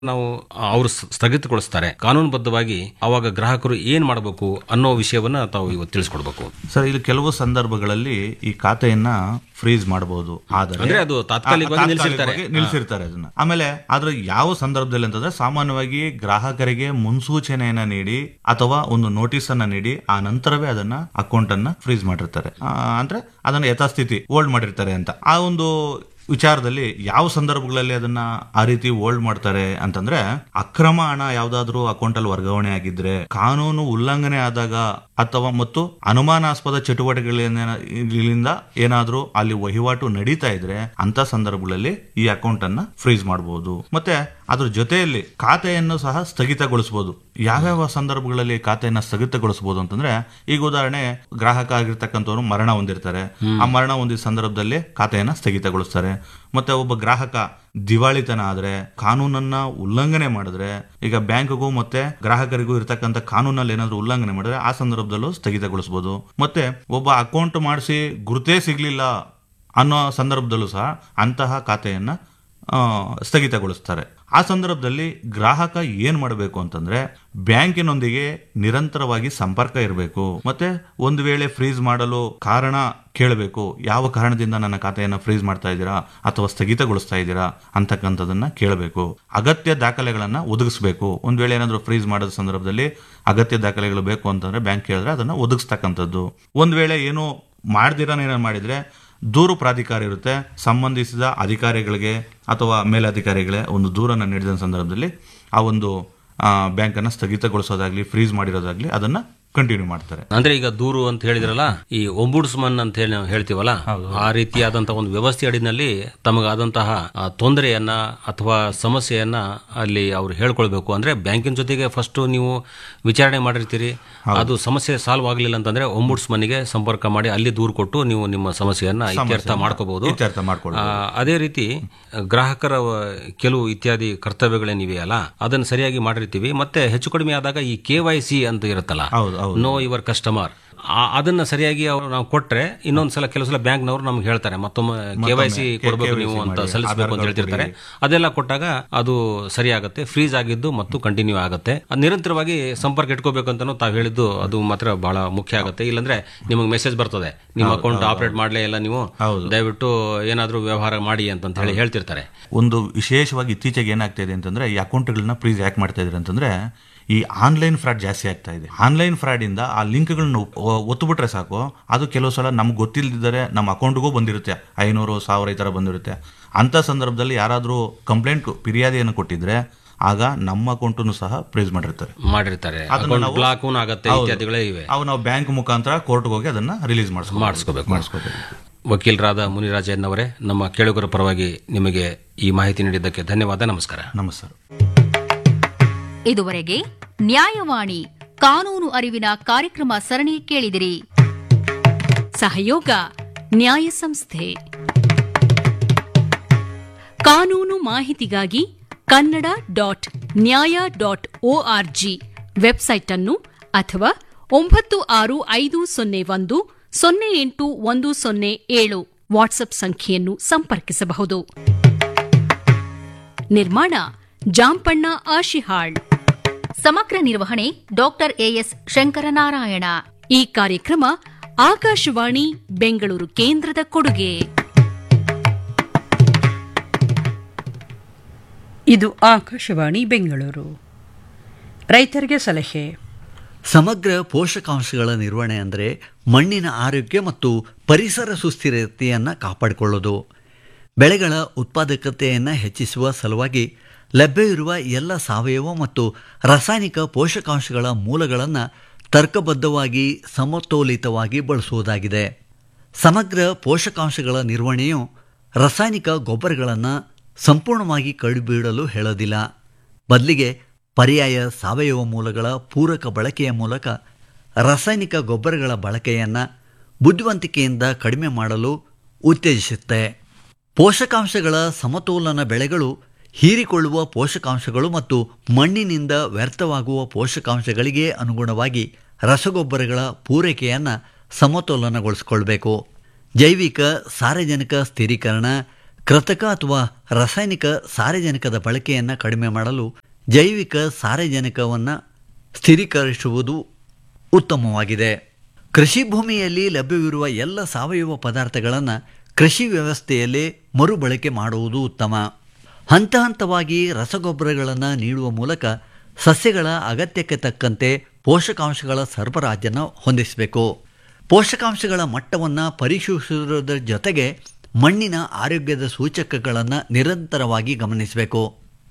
ನಾವು ಅವರು ಸ್- ಸ್ಥಗಿತಗೊಳಿಸ್ತಾರೆ ಕಾನೂನುಬದ್ಧವಾಗಿ ಅವಾಗ ಗ್ರಾಹಕರು ಏನ್ ಮಾಡಬೇಕು ಅನ್ನೋ ವಿಷಯವನ್ನ ತಾವು ಇವತ್ತು ತಿಳಿಸ್ಕೊಡ್ಬೇಕು ಸರ್ ಇಲ್ಲಿ ಕೆಲವು ಸಂದರ್ಭಗಳಲ್ಲಿ ಈ ಖಾತೆಯನ್ನ ಫ್ರೀಸ್ ಮಾಡಬಹುದು ಆದರೆ ಅಂದ್ರೆ ಅದು ತಾತ್ಕಾಲಿಕವಾಗಿ ಆ, ನಿಲ್ಸಿರ್ತಾರೆ. ತಾತ್ಕಾಲಿಕವಾಗಿ ನಿಲ್ಸಿರ್ತಾರೆ ಅದನ್ನ ಆಮೇಲೆ ಆದ್ರೆ ಯಾವ ಸಂದರ್ಭದಲ್ಲಿ ಅಂತಂದ್ರೆ ಸಾಮಾನ್ಯವಾಗಿ ಗ್ರಾಹಕರಿಗೆ ಮುನ್ಸೂಚನೆಯನ್ನ ನೀಡಿ ಅಥವಾ ಒಂದು ನೋಟಿಸ್ ಅನ್ನ ನೀಡಿ ಆ ನಂತರವೇ ಅದನ್ನ ಅಕೌಂಟ್ ಅನ್ನ ಫ್ರೀಸ್ ಮಾಡಿರ್ತಾರೆ ಆ, ಅಂದ್ರೆ ಅದನ್ನ ಯಥಾಸ್ಥಿತಿ ಹೋಲ್ಡ್ ಮಾಡಿರ್ತಾರೆ ಅಂತ ಆ ಒಂದು ವಿಚಾರದಲ್ಲಿ ಯಾವ ಸಂದರ್ಭಗಳಲ್ಲಿ ಅದನ್ನ ಆ ರೀತಿ ಹೋಲ್ಡ್ ಮಾಡ್ತಾರೆ ಅಂತಂದ್ರೆ ಅಕ್ರಮ ಹಣ ಯಾವ್ದಾದ್ರು ಅಕೌಂಟ್ ಅಲ್ಲಿ ವರ್ಗಾವಣೆ ಆಗಿದ್ರೆ ಕಾನೂನು ಉಲ್ಲಂಘನೆ ಆದಾಗ ಅಥವಾ ಮತ್ತು ಅನುಮಾನಾಸ್ಪದ ಚಟುವಟಿಕೆಗಳಿಂದ ಏನಾದ್ರೂ ಅಲ್ಲಿ ವಹಿವಾಟು ನಡೀತಾ ಇದ್ರೆ ಅಂತ ಸಂದರ್ಭಗಳಲ್ಲಿ ಈ ಅಕೌಂಟ್ ಅನ್ನ ಫ್ರೀಸ್ ಮಾಡಬಹುದು ಮತ್ತೆ ಅದ್ರ ಜೊತೆಯಲ್ಲಿ ಖಾತೆಯನ್ನು ಸಹ ಸ್ಥಗಿತಗೊಳಿಸಬಹುದು ಯಾವ್ಯಾವ ಸಂದರ್ಭಗಳಲ್ಲಿ ಖಾತೆಯನ್ನ ಸ್ಥಗಿತಗೊಳಿಸಬಹುದು ಅಂತಂದ್ರೆ ಈಗ ಉದಾಹರಣೆ ಗ್ರಾಹಕ ಆಗಿರ್ತಕ್ಕಂಥವ್ರು ಮರಣ ಹೊಂದಿರ್ತಾರೆ ಆ ಮರಣ ಹೊಂದಿದ ಸಂದರ್ಭದಲ್ಲಿ ಖಾತೆಯನ್ನ ಸ್ಥಗಿತಗೊಳಿಸ್ತಾರೆ ಮತ್ತೆ ಒಬ್ಬ ಗ್ರಾಹಕ ದಿವಾಳಿತನ ಆದ್ರೆ ಕಾನೂನನ್ನ ಉಲ್ಲಂಘನೆ ಮಾಡಿದ್ರೆ ಈಗ ಬ್ಯಾಂಕ್ಗೂ ಮತ್ತೆ ಗ್ರಾಹಕರಿಗೂ ಇರ್ತಕ್ಕಂಥ ಕಾನೂನಲ್ಲಿ ಏನಾದ್ರು ಉಲ್ಲಂಘನೆ ಮಾಡಿದ್ರೆ ಆ ಸಂದರ್ಭದಲ್ಲೂ ಸ್ಥಗಿತಗೊಳಿಸಬಹುದು ಮತ್ತೆ ಒಬ್ಬ ಅಕೌಂಟ್ ಮಾಡಿಸಿ ಗುರುತೇ ಸಿಗ್ಲಿಲ್ಲ ಅನ್ನೋ ಸಂದರ್ಭದಲ್ಲೂ ಸಹ ಅಂತಹ ಖಾತೆಯನ್ನ ಆ, ಸ್ಥಗಿತಗೊಳಿಸ್ತಾರೆ ಆ ಸಂದರ್ಭದಲ್ಲಿ ಗ್ರಾಹಕ ಏನ್ ಮಾಡಬೇಕು ಅಂತಂದ್ರೆ ಬ್ಯಾಂಕಿನೊಂದಿಗೆ ನಿರಂತರವಾಗಿ ಸಂಪರ್ಕ ಇರಬೇಕು ಮತ್ತೆ ಒಂದು ವೇಳೆ ಫ್ರೀಸ್ ಮಾಡಲು ಕಾರಣ ಕೇಳಬೇಕು ಯಾವ ಕಾರಣದಿಂದ ನನ್ನ ಖಾತೆಯನ್ನ ಫ್ರೀಸ್ ಮಾಡ್ತಾ ಇದ್ದೀರಾ ಅಥವಾ ಸ್ಥಗಿತಗೊಳಿಸ್ತಾ ಇದ್ದೀರಾ ಅಂತಕ್ಕಂಥದನ್ನ ಕೇಳಬೇಕು ಅಗತ್ಯ ದಾಖಲೆಗಳನ್ನ ಒದಗಿಸಬೇಕು ಒಂದ್ ವೇಳೆ ಏನಾದರೂ ಫ್ರೀಸ್ ಮಾಡೋದ ಸಂದರ್ಭದಲ್ಲಿ ಅಗತ್ಯ ದಾಖಲೆಗಳು ಬೇಕು ಅಂತಂದ್ರೆ ಬ್ಯಾಂಕ್ ಕೇಳಿದ್ರೆ ಅದನ್ನ ಒದಗಿಸ್ತಕ್ಕಂಥದ್ದು ಒಂದ್ ವೇಳೆ ಏನು ಮಾಡ್ದಿರಾನ ಏನಾರು ಮಾಡಿದ್ರೆ ದೂರು ಪ್ರಾಧಿಕಾರ ಇರುತ್ತೆ ಸಂಬಂಧಿಸಿದ ಅಧಿಕಾರಿಗಳಿಗೆ ಅಥವಾ ಮೇಲಧಿಕಾರಿಗಳೇ ಒಂದು ದೂರನ್ನು ನೀಡಿದ ಸಂದರ್ಭದಲ್ಲಿ ಆ ಒಂದು ಬ್ಯಾಂಕನ್ನು ಸ್ಥಗಿತಗೊಳಿಸೋದಾಗ್ಲಿ ಫ್ರೀಸ್ ಮಾಡಿರೋದಾಗ್ಲಿ ಅದನ್ನ ಕಂಟಿನ್ಯೂ ಮಾಡ್ತಾರೆ ಅಂದ್ರೆ ಈಗ ದೂರು ಅಂತ ಹೇಳಿದ್ರಲ್ಲ ಈ ಒಂಬುಡ್ಸ್ಮನ್ ಅಂತ ಹೇಳಿ ನಾವು ಹೇಳ್ತೀವಲ್ಲ ಆ ರೀತಿಯಾದಂತಹ ಒಂದು ವ್ಯವಸ್ಥೆ ಅಡಿನಲ್ಲಿ ತಮಗಾದಂತಹ ಆ, ತೊಂದರೆಯನ್ನ ಅಥವಾ ಸಮಸ್ಯೆಯನ್ನ ಅಲ್ಲಿ ಅವ್ರು ಹೇಳ್ಕೊಳ್ಬೇಕು ಅಂದ್ರೆ ಬ್ಯಾಂಕಿನ ಜೊತೆಗೆ ಫಸ್ಟ್ ನೀವು ವಿಚಾರಣೆ ಮಾಡಿರ್ತೀರಿ ಅದು ಸಮಸ್ಯೆ ಸಾಲ್ವ್ ಆಗಲಿಲ್ಲ ಅಂತಂದ್ರೆ ಒಂಬುಡ್ಸ್ಮನ್ಗೆ ಸಂಪರ್ಕ ಮಾಡಿ ಅಲ್ಲಿ ದೂರು ಕೊಟ್ಟು ನೀವು ನಿಮ್ಮ ಸಮಸ್ಯೆಯನ್ನ ಇತ್ಯರ್ಥ ಮಾಡ್ಕೋಬಹುದು ಇತ್ಯರ್ಥ ಮಾಡ್ಕೊಳ್ಳಿ ಆ, ಅದೇ ರೀತಿ ಗ್ರಾಹಕರ ವ- ಕೆಲವು ಇತ್ಯಾದಿ ಕರ್ತವ್ಯಗಳೇನಿವೆಯಲ್ಲ ಅದನ್ನು ಸರಿಯಾಗಿ ಮಾಡಿರ್ತೀವಿ ಮತ್ತೆ ಹೆಚ್ಚು ಕಡಿಮೆ ಆದಾಗ ಈ ಕೆ ವೈ ಸಿ ಅಂತ ಇರುತ್ತಲ್ಲ ಹೌದು ಹೌದು ನೋ ಯುವರ್ ಕಸ್ಟಮರ್ ಅದನ್ನ ಸರಿಯಾಗಿ ಅವ್ರು ನಾವು ಕೊಟ್ರೆ ಇನ್ನೊಂದ್ಸಲ ಕೆಲವು ಸಲ ಬ್ಯಾಂಕ್ನವರು ನಮ್ಗೆ ಹೇಳ್ತಾರೆ ಮತ್ತೊಮ್ಮೆ ಕೆ ವೈ ಸಿ ಕೊಡಬೇಕು ನೀವು ಅಂತ ಸಲ್ಲಿಸಬೇಕು ಅಂತ ಹೇಳ್ತಿರ್ತಾರೆ ಅದೆಲ್ಲ ಕೊಟ್ಟಾಗ ಅದು ಸರಿಯಾಗುತ್ತೆ ಫ್ರೀಸ್ ಆಗಿದ್ದು ಮತ್ತು ಕಂಟಿನ್ಯೂ ಆಗುತ್ತೆ ಅದ್ ನಿರಂತರವಾಗಿ ಸಂಪರ್ಕ ಇಟ್ಕೋಬೇಕಂತನೂ ತಾವು ಹೇಳಿದ್ದು ಅದು ಮಾತ್ರ ಬಹಳ ಮುಖ್ಯ ಆಗುತ್ತೆ ಇಲ್ಲಾಂದ್ರೆ ನಿಮಗೆ ಮೆಸೇಜ್ ಬರ್ತದೆ ನಿಮ್ಮ ಅಕೌಂಟ್ ಆಪರೇಟ್ ಮಾಡ್ಲೇ ಇಲ್ಲ ನೀವು ದಯವಿಟ್ಟು ಏನಾದ್ರೂ ವ್ಯವಹಾರ ಮಾಡಿ ಅಂತ ಹೇಳಿ ಹೇಳ್ತಿರ್ತಾರೆ ಒಂದು ವಿಶೇಷವಾಗಿ ಇತ್ತೀಚೆಗೆ ಏನಾಗ್ತಾ ಇದೆ ಅಂತಂದ್ರೆ ಈ ಅಕೌಂಟ್ಗಳನ್ನ ಫ್ರೀಸ್ ಯಾಕೆ ಮಾಡ್ತಾ ಇದ್ದಾರೆ ಅಂತಂದ್ರೆ ಈ ಆನ್ಲೈನ್ ಫ್ರಾಡ್ ಜಾಸ್ತಿ ಆಗ್ತಾ ಇದೆ ಆನ್ಲೈನ್ ಫ್ರಾಡ್ ಇಂದ ಆ ಲಿಂಕ್ಗಳನ್ನ ಒತ್ತುಬಿಟ್ರೆ ಸಾಕು ಅದು ಕೆಲವು ಸಲ ನಮ್ಗೆ ಗೊತ್ತಿಲ್ಲದಿದ್ದರೆ ನಮ್ಮ ಅಕೌಂಟ್ಗೂ ಬಂದಿರುತ್ತೆ ಐನೂರು ಸಾವಿರ ಈ ಥರ ಬಂದಿರುತ್ತೆ ಅಂಥ ಸಂದರ್ಭದಲ್ಲಿ ಯಾರಾದರೂ ಕಂಪ್ಲೇಂಟ್ ಫಿರ್ಯಾದಿಯನ್ನು ಕೊಟ್ಟಿದ್ರೆ ಆಗ ನಮ್ಮ ಅಕೌಂಟನ್ನು ಸಹ ಫ್ರೀಸ್ ಮಾಡಿರ್ತಾರೆ ಮಾಡಿರ್ತಾರೆ ಅದನ್ನ ನಾವು- ಬ್ಲಾಕ್ ಆಗುತ್ತೆ ಇತ್ಯಾದಿಗಳೇ ಇವೆ ಅವು ನಾವು ಬ್ಯಾಂಕ್ ಮುಖಾಂತರ ಕೋರ್ಟ್ಗೆ ಹೋಗಿ ಅದನ್ನ ರಿಲೀಸ್ ಮಾಡಿಸ್ಕೊ ಮಾಡಿಸ್ಕೋಬೇಕು ಮಾಡಿಸ್ಕೋಬೇಕು ವಕೀಲರಾದ ಮುನಿರಾಜನ್ನವರೇ ನಮ್ಮ ಕೇಳುಗರ ಪರವಾಗಿ ನಿಮಗೆ ಈ ಮಾಹಿತಿ ನೀಡಿದ್ದಕ್ಕೆ ಧನ್ಯವಾದ ನಮಸ್ಕಾರ ನಮಸ್ಕಾರ ಇದುವರೆಗೆ ನ್ಯಾಯವಾಣಿ ಕಾನೂನು ಅರಿವಿನ ಕಾರ್ಯಕ್ರಮ ಸರಣಿ ಕೇಳಿದಿರಿ ಸಹಯೋಗ ನ್ಯಾಯ ಸಂಸ್ಥೆ ಕಾನೂನು ಮಾಹಿತಿಗಾಗಿ Kannada dot Nyaya dot ORG website ಅನ್ನು ಅಥವಾ ಒಂಬತ್ತು ಆರು ಐದು ಸೊನ್ನೆ ಒಂದು ಸೊನ್ನೆ ಎಂಟು ಒಂದು ಸೊನ್ನೆ ಏಳು ವಾಟ್ಸ್ಆಪ್ ಸಂಖ್ಯೆಯನ್ನು ಸಂಪರ್ಕಿಸಬಹುದು ನಿರ್ಮಾಣ ಜಾಂಪಣ್ಣ ಆಶಿಹಾಳ್ ಸಮಗ್ರ ನಿರ್ವಹಣೆ ಡಾಕ್ಟರ್ ಎಎಸ್ ಶಂಕರನಾರಾಯಣ ಈ ಕಾರ್ಯಕ್ರಮ ಆಕಾಶವಾಣಿ ಬೆಂಗಳೂರು ಕೇಂದ್ರದ ಕೊಡುಗೆ ಇದು ಆಕಾಶವಾಣಿ ಬೆಂಗಳೂರು ರೈತರಿಗೆ ಸಲಹೆ ಸಮಗ್ರ ಪೋಷಕಾಂಶಗಳ ನಿರ್ವಹಣೆ ಅಂದರೆ ಮಣ್ಣಿನ ಆರೋಗ್ಯ ಮತ್ತು ಪರಿಸರ ಸುಸ್ಥಿರತೆಯನ್ನು ಕಾಪಾಡಿಕೊಳ್ಳೋದು ಬೆಳೆಗಳ ಉತ್ಪಾದಕತೆಯನ್ನು ಹೆಚ್ಚಿಸುವ ಸಲುವಾಗಿ ಲಭ್ಯವಿರುವ ಎಲ್ಲ ಸಾವಯವ ಮತ್ತು ರಾಸಾಯನಿಕ ಪೋಷಕಾಂಶಗಳ ಮೂಲಗಳನ್ನು ತರ್ಕಬದ್ಧವಾಗಿ ಸಮತೋಲಿತವಾಗಿ ಬಳಸುವುದಾಗಿದೆ ಸಮಗ್ರ ಪೋಷಕಾಂಶಗಳ ನಿರ್ವಹಣೆಯು ರಾಸಾಯನಿಕ ಗೊಬ್ಬರಗಳನ್ನು ಸಂಪೂರ್ಣವಾಗಿ ಕಡಿಬಿಡಲು ಹೇಳೋದಿಲ್ಲ ಬದಲಿಗೆ ಪರ್ಯಾಯ ಸಾವಯವ ಮೂಲಗಳ ಪೂರಕ ಬಳಕೆಯ ಮೂಲಕ ರಾಸಾಯನಿಕ ಗೊಬ್ಬರಗಳ ಬಳಕೆಯನ್ನು ಬುದ್ಧಿವಂತಿಕೆಯಿಂದ ಕಡಿಮೆ ಮಾಡಲು ಉತ್ತೇಜಿಸುತ್ತೆ ಪೋಷಕಾಂಶಗಳ ಸಮತೋಲನ ಬೆಳೆಗಳು ಹೀರಿಕೊಳ್ಳುವ ಪೋಷಕಾಂಶಗಳು ಮತ್ತು ಮಣ್ಣಿನಿಂದ ವ್ಯರ್ಥವಾಗುವ ಪೋಷಕಾಂಶಗಳಿಗೆ ಅನುಗುಣವಾಗಿ ರಸಗೊಬ್ಬರಗಳ ಪೂರೈಕೆಯನ್ನು ಸಮತೋಲನಗೊಳಿಸಿಕೊಳ್ಬೇಕು ಜೈವಿಕ ಸಾರಜನಕ ಸ್ಥಿರೀಕರಣ ಕೃತಕ ಅಥವಾ ರಾಸಾಯನಿಕ ಸಾರಜನಕದ ಬಳಕೆಯನ್ನು ಕಡಿಮೆ ಮಾಡಲು ಜೈವಿಕ ಸಾರಜನಕವನ್ನು ಸ್ಥಿರೀಕರಿಸುವುದು ಉತ್ತಮವಾಗಿದೆ ಕೃಷಿ ಭೂಮಿಯಲ್ಲಿ ಲಭ್ಯವಿರುವ ಎಲ್ಲ ಸಾವಯವ ಪದಾರ್ಥಗಳನ್ನು ಕೃಷಿ ವ್ಯವಸ್ಥೆಯಲ್ಲೇ ಮರುಬಳಕೆ ಮಾಡುವುದು ಉತ್ತಮ ಹಂತ ಹಂತವಾಗಿ ರಸಗೊಬ್ಬರಗಳನ್ನು ನೀಡುವ ಮೂಲಕ ಸಸ್ಯಗಳ ಅಗತ್ಯಕ್ಕೆ ತಕ್ಕಂತೆ ಪೋಷಕಾಂಶಗಳ ಸರಬರಾಜನ್ನು ಹೊಂದಿಸಬೇಕು ಪೋಷಕಾಂಶಗಳ ಮಟ್ಟವನ್ನು ಪರಿಶೀಲಿಸುವುದರ ಜೊತೆಗೆ ಮಣ್ಣಿನ ಆರೋಗ್ಯದ ಸೂಚಕಗಳನ್ನು ನಿರಂತರವಾಗಿ ಗಮನಿಸಬೇಕು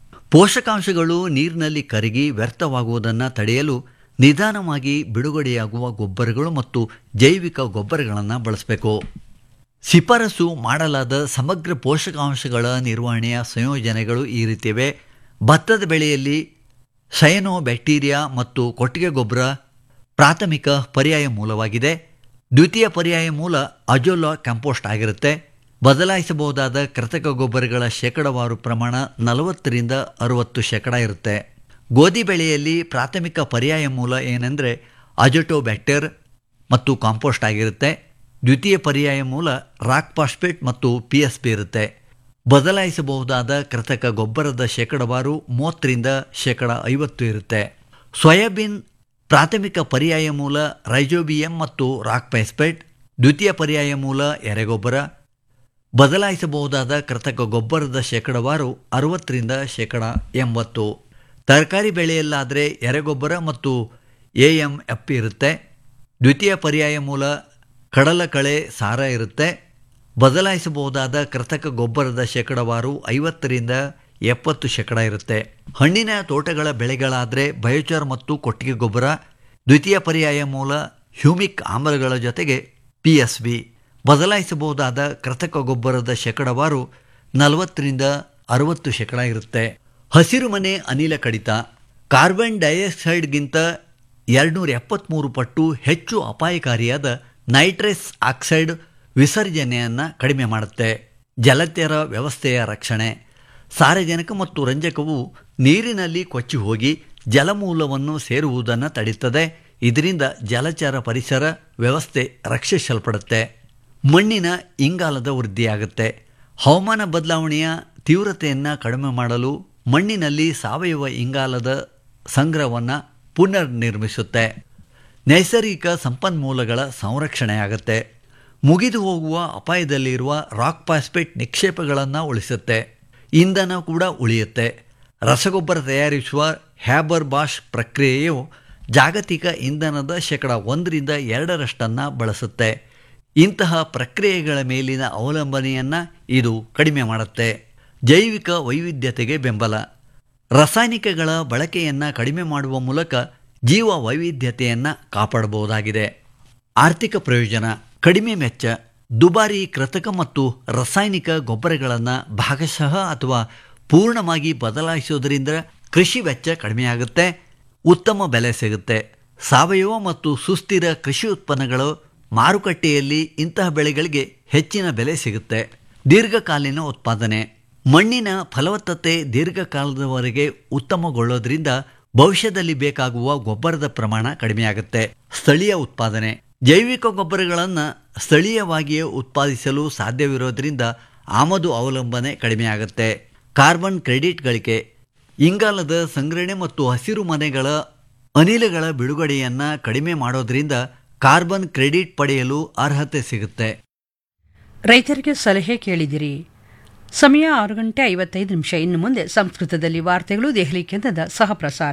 ಪೋಷಕಾಂಶಗಳು ನೀರಿನಲ್ಲಿ ಕರಗಿ ವ್ಯರ್ಥವಾಗುವುದನ್ನು ತಡೆಯಲು ನಿಧಾನವಾಗಿ ಬಿಡುಗಡೆಯಾಗುವ ಗೊಬ್ಬರಗಳು ಮತ್ತು ಜೈವಿಕ ಗೊಬ್ಬರಗಳನ್ನು ಬಳಸಬೇಕು ಶಿಫಾರಸು ಮಾಡಲಾದ ಸಮಗ್ರ ಪೋಷಕಾಂಶಗಳ ನಿರ್ವಹಣೆಯ ಸಂಯೋಜನೆಗಳು ಈ ರೀತಿವೆ ಭತ್ತದ ಬೆಳೆಯಲ್ಲಿ ಸಯನೋ ಬ್ಯಾಕ್ಟೀರಿಯಾ ಮತ್ತು ಕೊಟ್ಟಿಗೆ ಗೊಬ್ಬರ ಪ್ರಾಥಮಿಕ ಪರ್ಯಾಯ ಮೂಲವಾಗಿದೆ ದ್ವಿತೀಯ ಪರ್ಯಾಯ ಮೂಲ ಅಜೋಲಾ ಕಂಪೋಸ್ಟ್ ಆಗಿರುತ್ತೆ ಬದಲಾಯಿಸಬಹುದಾದ ಕೃತಕ ಗೊಬ್ಬರಗಳ ಶೇಕಡವಾರು ಪ್ರಮಾಣ ನಲವತ್ತರಿಂದ ಅರುವತ್ತು ಶೇಕಡ ಇರುತ್ತೆ ಗೋಧಿ ಬೆಳೆಯಲ್ಲಿ ಪ್ರಾಥಮಿಕ ಪರ್ಯಾಯ ಮೂಲ ಏನೆಂದರೆ ಅಜೋಟೋಬ್ಯಾಕ್ಟರ್ ಮತ್ತು ಕಾಂಪೋಸ್ಟ್ ಆಗಿರುತ್ತೆ ದ್ವಿತೀಯ ಪರ್ಯಾಯ ಮೂಲ ರಾಕ್ ಪಾಸ್ಪೇಟ್ ಮತ್ತು ಪಿ ಎಸ್ ಪಿ ಇರುತ್ತೆ ಬದಲಾಯಿಸಬಹುದಾದ ಕೃತಕ ಗೊಬ್ಬರದ ಶೇಕಡವಾರು ಮೂವತ್ತರಿಂದ ಶೇಕಡ ಐವತ್ತು ಇರುತ್ತೆ ಸೋಯಾಬೀನ್ ಪ್ರಾಥಮಿಕ ಪರ್ಯಾಯ ಮೂಲ ರೈಜೋಬಿಯಂ ಮತ್ತು ರಾಕ್ ಪಾಸ್ಪೇಟ್ ದ್ವಿತೀಯ ಪರ್ಯಾಯ ಮೂಲ ಎರೆಗೊಬ್ಬರ ಬದಲಾಯಿಸಬಹುದಾದ ಕೃತಕ ಗೊಬ್ಬರದ ಶೇಕಡವಾರು ಅರವತ್ತರಿಂದ ಶೇಕಡ ಎಂಬತ್ತು ತರಕಾರಿ ಬೆಳೆಯಲ್ಲಾದರೆ ಎರೆಗೊಬ್ಬರ ಮತ್ತು ಎ ಎಮ್ ಎಫ್ ಇರುತ್ತೆ ದ್ವಿತೀಯ ಪರ್ಯಾಯ ಮೂಲ ಕಡಲಕಳೆ ಸಾರ ಇರುತ್ತೆ ಬದಲಾಯಿಸಬಹುದಾದ ಕೃತಕ ಗೊಬ್ಬರದ ಶೇಕಡವಾರು ಐವತ್ತರಿಂದ ಎಪ್ಪತ್ತು ಶೇಕಡ ಇರುತ್ತೆ ಹಣ್ಣಿನ ತೋಟಗಳ ಬೆಳೆಗಳಾದರೆ ಬಯೋಚಾರ್ ಮತ್ತು ಕೊಟ್ಟಿಗೆ ಗೊಬ್ಬರ ದ್ವಿತೀಯ ಪರ್ಯಾಯ ಮೂಲ ಹ್ಯೂಮಿಕ್ ಆಮ್ಲಗಳ ಜೊತೆಗೆ ಪಿ ಎಸ್ ಬಿ ಬದಲಾಯಿಸಬಹುದಾದ ಕೃತಕ ಗೊಬ್ಬರದ ಶೇಕಡವಾರು ನಲವತ್ತರಿಂದ ಅರವತ್ತು ಶೇಕಡ ಇರುತ್ತೆ ಹಸಿರು ಮನೆ ಅನಿಲ ಕಡಿತ ಕಾರ್ಬನ್ ಡೈಆಕ್ಸೈಡ್ಗಿಂತ ಎರಡುನೂರ ಎಪ್ಪತ್ತ್ಮೂರು ಪಟ್ಟು ಹೆಚ್ಚು ಅಪಾಯಕಾರಿಯಾದ ನೈಟ್ರಸ್ ಆಕ್ಸೈಡ್ ವಿಸರ್ಜನೆಯನ್ನು ಕಡಿಮೆ ಮಾಡುತ್ತೆ ಜಲಚರ ವ್ಯವಸ್ಥೆಯ ರಕ್ಷಣೆ ಸಾರಜನಕ ಮತ್ತು ರಂಜಕವು ನೀರಿನಲ್ಲಿ ಕೊಚ್ಚಿ ಹೋಗಿ ಜಲಮೂಲವನ್ನು ಸೇರುವುದನ್ನು ತಡೆಯುತ್ತದೆ ಇದರಿಂದ ಜಲಚರ ಪರಿಸರ ವ್ಯವಸ್ಥೆ ರಕ್ಷಿಸಲ್ಪಡುತ್ತೆ ಮಣ್ಣಿನ ಇಂಗಾಲದ ವೃದ್ಧಿಯಾಗುತ್ತೆ ಹವಾಮಾನ ಬದಲಾವಣೆಯ ತೀವ್ರತೆಯನ್ನು ಕಡಿಮೆ ಮಾಡಲು ಮಣ್ಣಿನಲ್ಲಿ ಸಾವಯವ ಇಂಗಾಲದ ಸಂಗ್ರಹವನ್ನು ಪುನರ್ ನಿರ್ಮಿಸುತ್ತೆ ನೈಸರ್ಗಿಕ ಸಂಪನ್ಮೂಲಗಳ ಸಂರಕ್ಷಣೆಯಾಗುತ್ತೆ ಮುಗಿದು ಹೋಗುವ ಅಪಾಯದಲ್ಲಿರುವ ರಾಕ್ ಪಾಸ್ಪೇಟ್ ನಿಕ್ಷೇಪಗಳನ್ನು ಉಳಿಸುತ್ತೆ ಇಂಧನ ಕೂಡ ಉಳಿಯುತ್ತೆ ರಸಗೊಬ್ಬರ ತಯಾರಿಸುವ ಹ್ಯಾಬರ್ ಬಾಷ್ ಪ್ರಕ್ರಿಯೆಯು ಜಾಗತಿಕ ಇಂಧನದ ಶೇಕಡ ಒಂದರಿಂದ ಎರಡರಷ್ಟನ್ನು ಬಳಸುತ್ತೆ ಇಂತಹ ಪ್ರಕ್ರಿಯೆಗಳ ಮೇಲಿನ ಅವಲಂಬನೆಯನ್ನು ಇದು ಕಡಿಮೆ ಮಾಡುತ್ತೆ ಜೈವಿಕ ವೈವಿಧ್ಯತೆಗೆ ಬೆಂಬಲ ರಾಸಾಯನಿಕಗಳ ಬಳಕೆಯನ್ನು ಕಡಿಮೆ ಮಾಡುವ ಮೂಲಕ ಜೀವ ವೈವಿಧ್ಯತೆಯನ್ನು ಕಾಪಾಡಬಹುದಾಗಿದೆ ಆರ್ಥಿಕ ಪ್ರಯೋಜನ ಕಡಿಮೆ ವೆಚ್ಚ ದುಬಾರಿ ಕೃತಕ ಮತ್ತು ರಾಸಾಯನಿಕ ಗೊಬ್ಬರಗಳನ್ನು ಭಾಗಶಃ ಅಥವಾ ಪೂರ್ಣವಾಗಿ ಬದಲಾಯಿಸುವುದರಿಂದ ಕೃಷಿ ವೆಚ್ಚ ಕಡಿಮೆಯಾಗುತ್ತೆ ಉತ್ತಮ ಬೆಲೆ ಸಿಗುತ್ತೆ ಸಾವಯವ ಮತ್ತು ಸುಸ್ಥಿರ ಕೃಷಿ ಉತ್ಪನ್ನಗಳು ಮಾರುಕಟ್ಟೆಯಲ್ಲಿ ಇಂತಹ ಬೆಳೆಗಳಿಗೆ ಹೆಚ್ಚಿನ ಬೆಲೆ ಸಿಗುತ್ತೆ ದೀರ್ಘಕಾಲೀನ ಉತ್ಪಾದನೆ ಮಣ್ಣಿನ ಫಲವತ್ತತೆ ದೀರ್ಘಕಾಲದವರೆಗೆ ಉತ್ತಮಗೊಳ್ಳೋದ್ರಿಂದ ಭವಿಷ್ಯದಲ್ಲಿ ಬೇಕಾಗುವ ಗೊಬ್ಬರದ ಪ್ರಮಾಣ ಕಡಿಮೆಯಾಗುತ್ತೆ ಸ್ಥಳೀಯ ಉತ್ಪಾದನೆ ಜೈವಿಕ ಗೊಬ್ಬರಗಳನ್ನು ಸ್ಥಳೀಯವಾಗಿಯೇ ಉತ್ಪಾದಿಸಲು ಸಾಧ್ಯವಿರೋದ್ರಿಂದ ಆಮದು ಅವಲಂಬನೆ ಕಡಿಮೆಯಾಗುತ್ತೆ ಕಾರ್ಬನ್ ಕ್ರೆಡಿಟ್ ಗಳಿಕೆ ಇಂಗಾಲದ ಸಂಗ್ರಹಣೆ ಮತ್ತು ಹಸಿರು ಮನೆಗಳ ಅನಿಲಗಳ ಬಿಡುಗಡೆಯನ್ನು ಕಡಿಮೆ ಮಾಡೋದ್ರಿಂದ ಕಾರ್ಬನ್ ಕ್ರೆಡಿಟ್ ಪಡೆಯಲು ಅರ್ಹತೆ ಸಿಗುತ್ತೆ ರೈತರಿಗೆ ಸಲಹೆ ಕೇಳಿದಿರಿ ಸಮಯ ಆರು ಗಂಟೆ ಐವತ್ತೈದು ನಿಮಿಷ ಇನ್ನು ಮುಂದೆ ಸಂಸ್ಕೃತದಲ್ಲಿ ವಾರ್ತೆಗಳು ದೆಹಲಿ ಕೇಂದ್ರದ ಸಹಪ್ರಸಾರ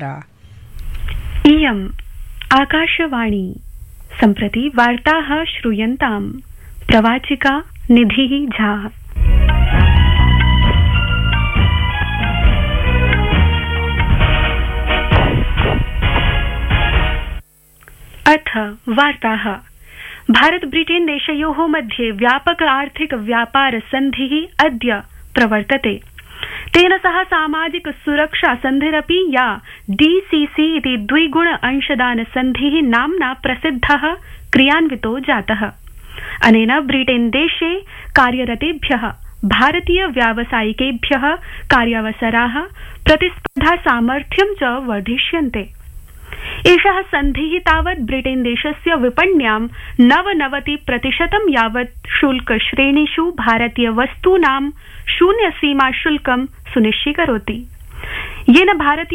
इयम् आकाशवाणी सम्प्रति वार्ताः श्रूयन्ताम् प्रवाचिका निधिः झा अथ वार्ताः भारत ब्रिटेन देशयोः मध्ये व्यापक आर्थिक व्यापार सन्धिः अद्य प्रवर्तते तेन सह सामाजिक सुरक्षा सन्धिरपि या डीसीसी इति द्विगुण अंशदान सन्धिः नाम्ना प्रसिद्धः क्रियान्वितो जातः अनेन ब्रिटेन देशे कार्यरतेभ्यः भारतीय व्यावसायिकेभ्यः कार्यावसराः प्रतिस्पर्धा सामर्थ्यं च वर्धिष्यन्ते एषः सन्धिः तावत् ब्रिटेन देशस्य विपण्यां नवनवति प्रतिशतं यावत् शुल्क श्रेणीषु भारतीय वस्तूनां शून्य सीमा शुल्कं सुनिश्चीकरोति येन भारतीय